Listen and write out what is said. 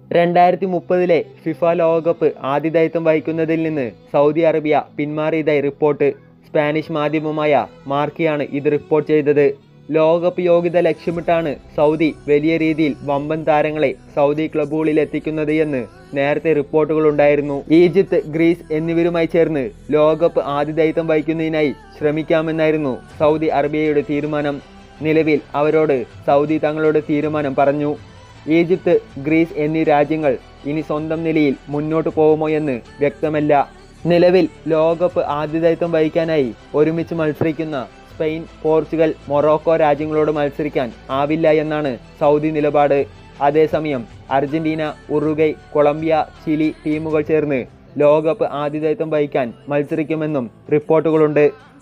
രണ്ടായിരത്തി മുപ്പതിലെ ഫിഫ ലോകകപ്പ് ആതിഥേയത്വം വഹിക്കുന്നതിൽ നിന്ന് സൗദി അറേബ്യ പിന്മാറിയതായി റിപ്പോർട്ട് സ്പാനിഷ് മാധ്യമമായ മാർക്കിയാണ് ഇത് റിപ്പോർട്ട് ചെയ്തത് ലോകകപ്പ് യോഗ്യത ലക്ഷ്യമിട്ടാണ് സൗദി വലിയ രീതിയിൽ വമ്പൻ താരങ്ങളെ സൗദി ക്ലബുകളിൽ എത്തിക്കുന്നത് എന്ന് നേരത്തെ റിപ്പോർട്ടുകളുണ്ടായിരുന്നു ഈജിപ്ത് ഗ്രീസ് എന്നിവരുമായി ചേർന്ന് ലോകകപ്പ് ആതിഥേയത്വം വഹിക്കുന്നതിനായി ശ്രമിക്കാമെന്നായിരുന്നു സൗദി അറേബ്യയുടെ തീരുമാനം നിലവിൽ അവരോട് സൗദി തങ്ങളുടെ തീരുമാനം പറഞ്ഞു ഈജിപ്ത് ഗ്രീസ് എന്നീ രാജ്യങ്ങൾ ഇനി സ്വന്തം നിലയിൽ മുന്നോട്ട് പോകുമോ എന്ന് വ്യക്തമല്ല നിലവിൽ ലോകകപ്പ് ആതിഥേയത്വം വഹിക്കാനായി ഒരുമിച്ച് മത്സരിക്കുന്ന സ്പെയിൻ പോർച്ചുഗൽ മൊറോക്കോ രാജ്യങ്ങളോട് മത്സരിക്കാൻ ആവില്ല എന്നാണ് സൗദി നിലപാട് അതേസമയം അർജന്റീന ഉറുഗൈ കൊളംബിയ ചിലി ടീമുകൾ ചേർന്ന് ലോകകപ്പ് ആതിഥേയത്വം വഹിക്കാൻ മത്സരിക്കുമെന്നും റിപ്പോർട്ടുകളുണ്ട്